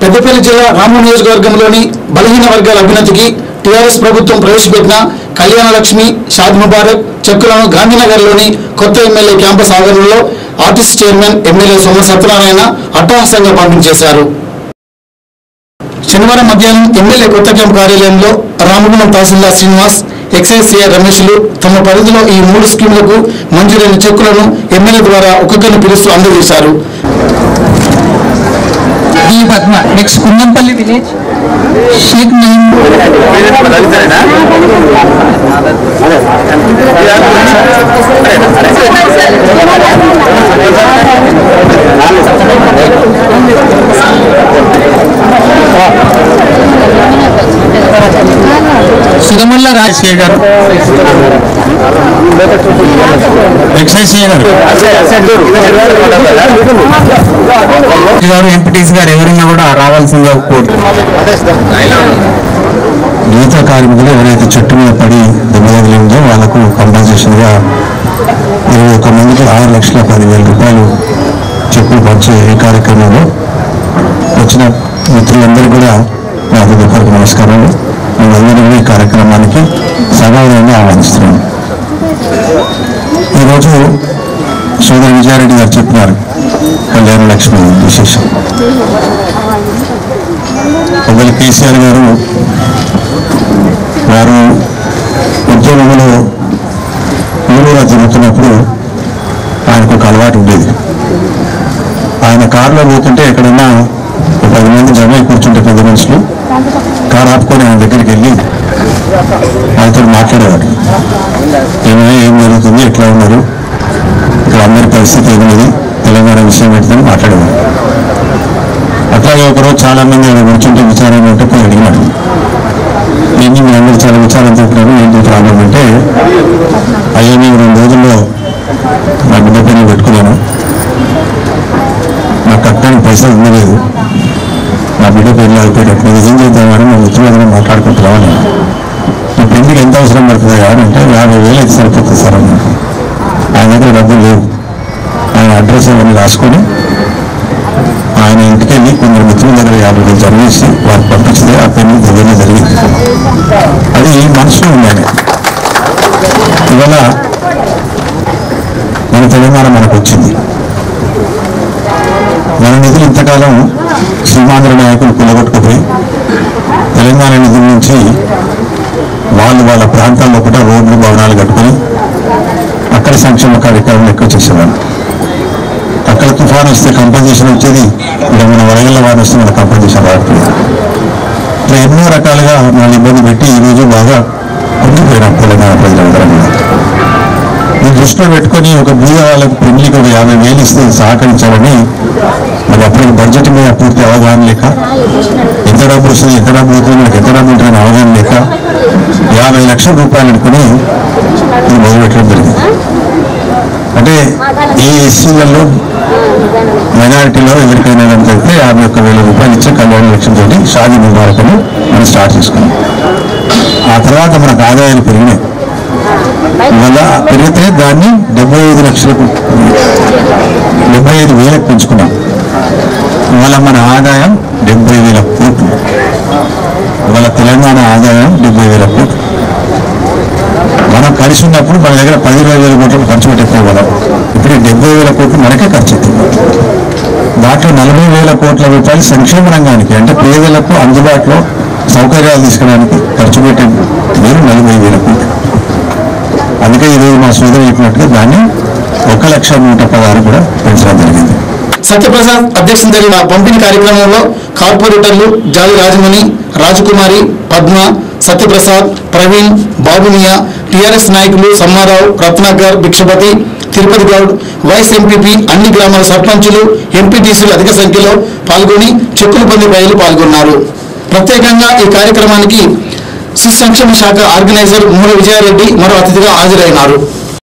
పెద్దపల్లి జిల్లా రాము నియోజకవర్గంలోని బలహీన వర్గాల అభ్యున్నతికి టీఆర్ఎస్ ప్రభుత్వం ప్రవేశపెట్టిన కళ్యాణ లక్ష్మి షాద్ ముబారక్ చెక్కులను గాంధీనగర్లోని కొత్త ఎమ్మెల్యే క్యాంపస్ ఆవరణలో RTC chairman MLA Soma Satyanarayana అట్టహాసంగా పంపించేశారు శనివారం మధ్యాహ్నం ఎమ్మెల్యే కొత్త క్యాంప్ కార్యాలయంలో రామగుండం తహసీల్దార్ శ్రీనివాస్ ఎక్సైజ్ సిఐ రమేష్లు తమ పరిధిలో ఈ మూడు స్కీములకు మంజూరైన చెక్కులను ఎమ్మెల్యే ద్వారా ఒక్కొక్కరిని పిలుస్తూ అందజేశారు ఈ పద్మ నెక్స్ట్ కుందంపల్లి విలేజ్ షేక్ నయీం సుగమల్ల రాజశేఖర్ గారు ఎక్సైజ్ గారు గారు ఎంపీటీసీ గారు ఎవరైనా కూడా రావాల్సిందిగా కోరుతున్నాను గీతా కార్మికులు ఎవరైతే చెట్టు మీద పడి దెబ్బతగిలిందో వాళ్ళకు కంపెన్సేషన్ గా ఇరవై ఒక్క మందికి ఆరు లక్షల పదివేల రూపాయలు చెప్పులు పంచే ఈ కార్యక్రమంలో వచ్చిన మిత్రులందరూ కూడా నా హృదయపూర్వక నమస్కారాలు మేమందరం ఈ కార్యక్రమానికి సగౌరవంగా ఆహ్వానిస్తున్నాను ఈరోజు సోదరి విజయారెడ్డి గారు చెప్పినారు కళ్యాణ లక్ష్మి విశేషం ఒకవేళ కేసీఆర్ గారు వారు ఉద్యోగంలో ఊరూరా తిరుగుతున్నప్పుడు ఆయనకు ఒక అలవాటు ఉండేది ఆయన కారులో పోతుంటే ఎక్కడన్నా ఒక పది మంది జమ అయి కూర్చుంటే పెద్ద మనుషులు కారు ఆపుకొని ఆయన దగ్గరికి వెళ్ళి ఆయనతో మాట్లాడేవాడు ఏమైనా ఏం జరుగుతుంది ఎట్లా ఉన్నారు ఇక్కడ అందరి పరిస్థితి ఏమిది తెలంగాణ విషయం పెట్టుకొని మాట్లాడేవాడు అట్లాగే ఒకరోజు చాలా మంది ఆయన కూర్చుంటే విచారం ఉంటే పోయి అడిగినాడు ఏంటి మీ అందరూ చాలా విచారం చెప్పినారు ఏంటి ప్రాబ్లం అంటే అయ్యా నేను రెండు రోజుల్లో నా బిడ్డ పైన పెట్టుకున్నాను నా కట్టడానికి పైసలు ఉండలేదు నా బిడ్డ పేరు అయిపోయేటట్టు నేను ఏం చేద్దామని మా మిత్రులందరూ మాట్లాడుకుంటున్నామని ఈ పెళ్లికి ఎంత అవసరం పడుతుంది అని అంటే యాభై వేలు అయితే సరిపోతుంది సార్ అన్నాడు ఆయన దగ్గర డబ్బులు లేవు ఆయన అడ్రస్ అవన్నీ రాసుకొని ఆయన ఇంటికి వెళ్ళి కొందరు మిత్రుల దగ్గర యాభై వేలు చదివేసి వారికి పంపించితే ఆ పెళ్లి దగ్గరనే జరిగింది అది మనసులో ఉండాలి ఇవాళ మన తెలంగాణ మనకు వచ్చింది మన నిధులు ఇంతకాలం సీమాంధ్ర నాయకులు కులగొట్టుకుపోయి తెలంగాణ నిధుల నుంచి వాళ్ళు వాళ్ళ ప్రాంతాల్లో కూడా రోడ్లు భవనాలు కట్టుకొని అక్కడ సంక్షేమ కార్యక్రమాలు ఎక్కువ చేసేవాళ్ళు అక్కడ తుఫాన్ వస్తే కంపెన్సేషన్ వచ్చేది ఇక్కడ మన వరగల్ల వారు వస్తే మన కంపెన్సేషన్ రావట్లేదు ఇట్లా ఎన్నో రకాలుగా వాళ్ళు ఇబ్బంది పెట్టి ఈరోజు బాగా కుంగిపోయినాం తెలంగాణ ప్రజలందరం కూడా ఈ దృష్టిలో పెట్టుకొని ఒక బీద వాళ్ళకి పెళ్లికి ఒక యాభై వేలు ఇస్తే సహకరించాలని మరి అప్పుడు బడ్జెట్ మీద పూర్తి అవగాహన లేక ఎంత డబ్బు వస్తుంది ఎంత డబ్బు అవుతుంది మనకి ఎంత డబ్బు ఉంటుందని అవగాహన లేక యాభై లక్షల రూపాయలు అనుకుని ఇది మొదలుపెట్టడం జరిగింది అంటే ఈ ఎస్సీలలో మైనారిటీలో ఎవరికైనా కనుక అయితే యాభై ఒక్క వేల రూపాయలు ఇచ్చే కళ్యాణ లక్ష్యంతో షాదీ ముబారకను మనం స్టార్ట్ చేసుకున్నాం ఆ తర్వాత మనకు ఆదాయాలు పెరిగినాయి ఇవాళ పెరిగితే దాన్ని డెబ్బై ఐదు లక్షలకు డెబ్బై ఐదు వేలకు పెంచుకున్నాం ఇవాళ మన ఆదాయం డెబ్బై వేల కోట్లు ఇవాళ తెలంగాణ ఆదాయం డెబ్బై వేల కోట్లు మనం కలిసి ఉన్నప్పుడు మన దగ్గర పది ఇరవై వేల కోట్లు ఖర్చు పెట్టకపోగలం ఇప్పుడు ఈ డెబ్బై వేల కోట్లు మనకే ఖర్చు అవుతుంది దాంట్లో నలభై వేల కోట్ల రూపాయలు సంక్షేమ రంగానికి అంటే పేదలకు అందుబాటులో సౌకర్యాలు తీసుకోవడానికి ఖర్చు పెట్టే మీరు నలభై వేల కోట్లు అందుకే ఈరోజు మా సోదరు చెప్పినట్టుగా దాన్ని ఒక లక్ష నూట పదహారు కూడా పెంచడం జరిగింది సత్యప్రసాద్ అధ్యక్షత జరిగిన పంపిణీ కార్యక్రమంలో కార్పొరేటర్లు జాలి రాజమణి రాజకుమారి పద్మ సత్యప్రసాద్ ప్రవీణ్ బాబునియా టీఆర్ఎస్ నాయకులు సమ్మారావు రత్నాకర్ భిక్షపతి తిరుపతి గౌడ్ వైస్ ఎంపీపీ అన్ని గ్రామాల సర్పంచులు ఎంపీటీసీలు అధిక సంఖ్యలో పాల్గొని చెక్కులు పొంది బయలు పాల్గొన్నారు ప్రత్యేకంగా ఈ కార్యక్రమానికి శిశు సంక్షేమ శాఖ ఆర్గనైజర్ మూల విజయారెడ్డి మరో అతిథిగా హాజరైనారు